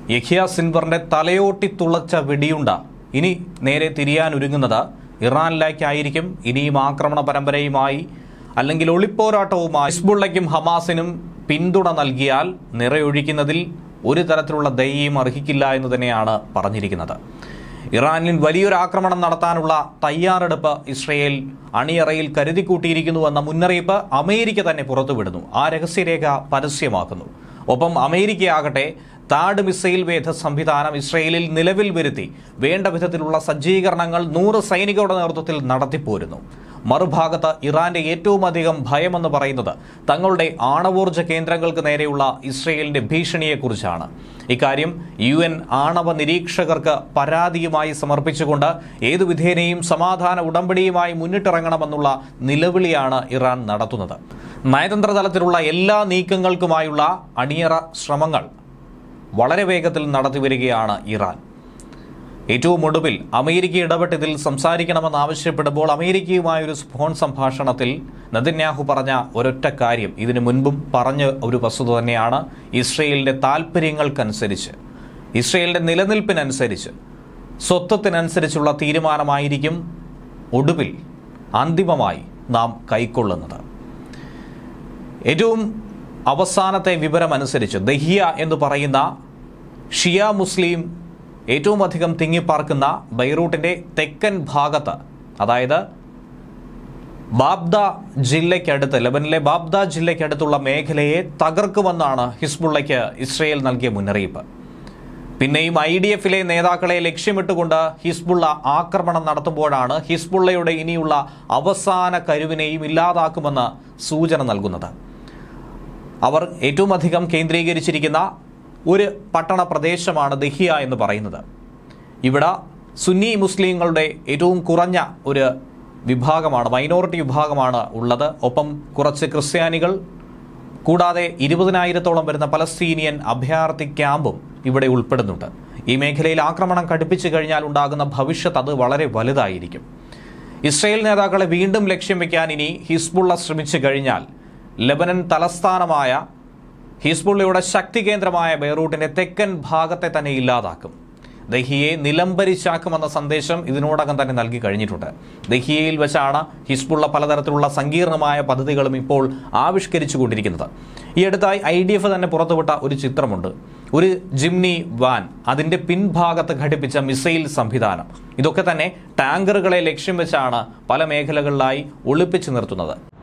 യഹിയ സിൻവറിന്റെ തലയോട്ടി തുളച്ച വെടിയുണ്ട ഇനി നേരെ തിരിയാനൊരുങ്ങുന്നത് ഇറാനിലേക്കായിരിക്കും ഇനിയും ആക്രമണ പരമ്പരയുമായി അല്ലെങ്കിൽ ഒളിപ്പോരാട്ടവുമായി ഹിസ്ബുള്ളയ്ക്കും ഹമാസിനും പിന്തുണ നൽകിയാൽ നിറയൊഴിക്കുന്നതിൽ ഒരു തരത്തിലുള്ള ദയയും അർഹിക്കില്ല എന്ന് തന്നെയാണ് പറഞ്ഞിരിക്കുന്നത് ഇറാനിൽ വലിയൊരു ആക്രമണം നടത്താനുള്ള തയ്യാറെടുപ്പ് ഇസ്രയേൽ അണിയറയിൽ കരുതിക്കൂട്ടിയിരിക്കുന്നുവെന്ന മുന്നറിയിപ്പ് അമേരിക്ക തന്നെ പുറത്തുവിടുന്നു ആ രഹസ്യരേഖ പരസ്യമാക്കുന്നു ഒപ്പം അമേരിക്കയാകട്ടെ താഡ് മിസൈൽ വേധ സംവിധാനം ഇസ്രയേലിൽ നിലവിൽ വരുത്തി വേണ്ട വിധത്തിലുള്ള സജ്ജീകരണങ്ങൾ നൂറ് സൈനികരുടെ നേതൃത്വത്തിൽ നടത്തിപ്പോരുന്നു മറുഭാഗത്ത് ഇറാന്റെ ഏറ്റവും അധികം ഭയമെന്ന് പറയുന്നത് തങ്ങളുടെ ആണവോർജ്ജ കേന്ദ്രങ്ങൾക്ക് നേരെയുള്ള ഇസ്രയേലിന്റെ ഭീഷണിയെക്കുറിച്ചാണ് ഇക്കാര്യം യു എൻ ആണവ നിരീക്ഷകർക്ക് പരാതിയുമായി സമർപ്പിച്ചുകൊണ്ട് ഏതു വിധേനയും സമാധാന ഉടമ്പടിയുമായി മുന്നിട്ടിറങ്ങണമെന്നുള്ള നിലവിളിയാണ് ഇറാൻ നടത്തുന്നത് നയതന്ത്ര തലത്തിലുള്ള എല്ലാ നീക്കങ്ങൾക്കുമായുള്ള അണിയറ ശ്രമങ്ങൾ വളരെ വേഗത്തിൽ നടത്തിവരികയാണ് ഇറാൻ ഏറ്റവും ഒടുവിൽ അമേരിക്ക ഇടപെട്ട് ഇതിൽ സംസാരിക്കണമെന്ന് ആവശ്യപ്പെടുമ്പോൾ അമേരിക്കയുമായ ഒരു ഫോൺ സംഭാഷണത്തിൽ നദിന്യാഹു പറഞ്ഞ ഒരൊറ്റ കാര്യം ഇതിനു മുൻപും പറഞ്ഞ ഒരു വസ്തുത തന്നെയാണ് ഇസ്രയേലിന്റെ താൽപ്പര്യങ്ങൾക്കനുസരിച്ച് ഇസ്രയേലിന്റെ നിലനിൽപ്പിനനുസരിച്ച് സ്വത്വത്തിനനുസരിച്ചുള്ള തീരുമാനമായിരിക്കും ഒടുവിൽ അന്തിമമായി നാം കൈക്കൊള്ളുന്നത് ഏറ്റവും അവസാനത്തെ വിവരമനുസരിച്ച് ദഹിയ എന്ന് പറയുന്ന ഷിയ മുസ്ലിം ഏറ്റവും അധികം തിങ്ങിപ്പാർക്കുന്ന ബൈറൂട്ടിന്റെ തെക്കൻ ഭാഗത്ത് അതായത് ബാബ്ദ ജില്ലയ്ക്കടുത്ത് ലബനിലെ ബാബ്ദ ജില്ലയ്ക്കടുത്തുള്ള മേഖലയെ തകർക്കുമെന്നാണ് ഹിസ്ബുള്ളയ്ക്ക് ഇസ്രയേൽ നൽകിയ മുന്നറിയിപ്പ് പിന്നെയും ഐ ഡി എഫിലെ നേതാക്കളെ ലക്ഷ്യമിട്ടുകൊണ്ട് ഹിസ്ബുള്ള ആക്രമണം നടത്തുമ്പോഴാണ് ഹിസ്ബുള്ളയുടെ ഇനിയുള്ള അവസാന കരുവിനെയും ഇല്ലാതാക്കുമെന്ന് സൂചന നൽകുന്നത് അവർ ഏറ്റവും അധികം കേന്ദ്രീകരിച്ചിരിക്കുന്ന ഒരു പട്ടണ പ്രദേശമാണ് ദഹിയ എന്ന് പറയുന്നത് ഇവിടെ സുന്നി മുസ്ലിങ്ങളുടെ ഏറ്റവും കുറഞ്ഞ ഒരു വിഭാഗമാണ് മൈനോറിറ്റി വിഭാഗമാണ് ഉള്ളത് ഒപ്പം കുറച്ച് ക്രിസ്ത്യാനികൾ കൂടാതെ ഇരുപതിനായിരത്തോളം വരുന്ന പലസ്തീനിയൻ അഭയാർത്ഥി ക്യാമ്പും ഇവിടെ ഉൾപ്പെടുന്നുണ്ട് ഈ മേഖലയിൽ ആക്രമണം കടുപ്പിച്ചു കഴിഞ്ഞാൽ ഉണ്ടാകുന്ന ഭവിഷ്യത്ത് അത് വളരെ വലുതായിരിക്കും ഇസ്രയേൽ നേതാക്കളെ വീണ്ടും ലക്ഷ്യം വെക്കാൻ ഇനി ഹിസ്ബുള്ള ശ്രമിച്ചു കഴിഞ്ഞാൽ ലബനൻ തലസ്ഥാനമായ ഹിസ്ബുള്ളയുടെ ശക്തി കേന്ദ്രമായ ബെയ്റൂട്ടിന്റെ തെക്കൻ ഭാഗത്തെ തന്നെ ഇല്ലാതാക്കും ദഹിയെ നിലംപരിച്ചാക്കുമെന്ന സന്ദേശം ഇതിനോടകം തന്നെ നൽകി കഴിഞ്ഞിട്ടുണ്ട് ദഹിയയിൽ വെച്ചാണ് ഹിസ്ബുള്ള പലതരത്തിലുള്ള സങ്കീർണമായ പദ്ധതികളും ഇപ്പോൾ ആവിഷ്കരിച്ചുകൊണ്ടിരിക്കുന്നത് ഈ അടുത്തായി ഐ ഡി എഫ് തന്നെ പുറത്തുവിട്ട ഒരു ചിത്രമുണ്ട് ഒരു ജിംനി വാൻ അതിന്റെ പിൻഭാഗത്ത് ഘടിപ്പിച്ച മിസൈൽ സംവിധാനം ഇതൊക്കെ തന്നെ ടാങ്കറുകളെ ലക്ഷ്യം വെച്ചാണ് പല മേഖലകളിലായി ഒളിപ്പിച്ചു നിർത്തുന്നത്